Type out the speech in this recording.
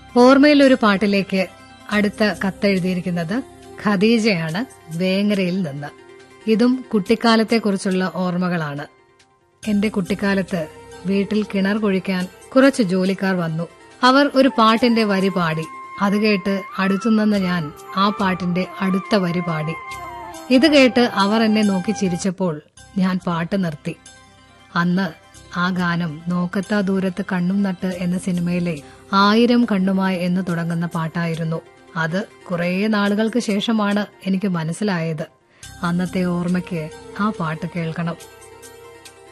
ഓർമ്മയിൽ ഒരു പാട്ടിലേക്ക് അടുത്ത കത്തെഴുതിയിരിക്കുന്നത് ഖദീജയാണ് വേങ്ങരയിൽ നിന്ന് ഇതും കുട്ടിക്കാലത്തെക്കുറിച്ചുള്ള ഓർമ്മകളാണ് എന്റെ കുട്ടിക്കാലത്ത് വീട്ടിൽ കിണർ കുഴിക്കാൻ കുറച്ച് ജോലിക്കാർ വന്നു അവർ ഒരു പാട്ടിന്റെ വരി പാടി അത് കേട്ട് അടുത്തുനിന്ന് ഞാൻ ആ പാട്ടിന്റെ അടുത്ത വരി പാടി ഇത് കേട്ട് അവർ എന്നെ നോക്കി ചിരിച്ചപ്പോൾ ഞാൻ പാട്ട് നിർത്തി അന്ന് ആ ഗാനം നോക്കത്താ ദൂരത്ത് കണ്ണും നട്ട് എന്ന സിനിമയിലെ ആയിരം കണ്ണുമായി എന്ന് തുടങ്ങുന്ന പാട്ടായിരുന്നു അത് കുറേ നാളുകൾക്ക് ശേഷമാണ് എനിക്ക് മനസ്സിലായത് അന്നത്തെ ഓർമ്മയ്ക്ക് ആ പാട്ട് കേൾക്കണം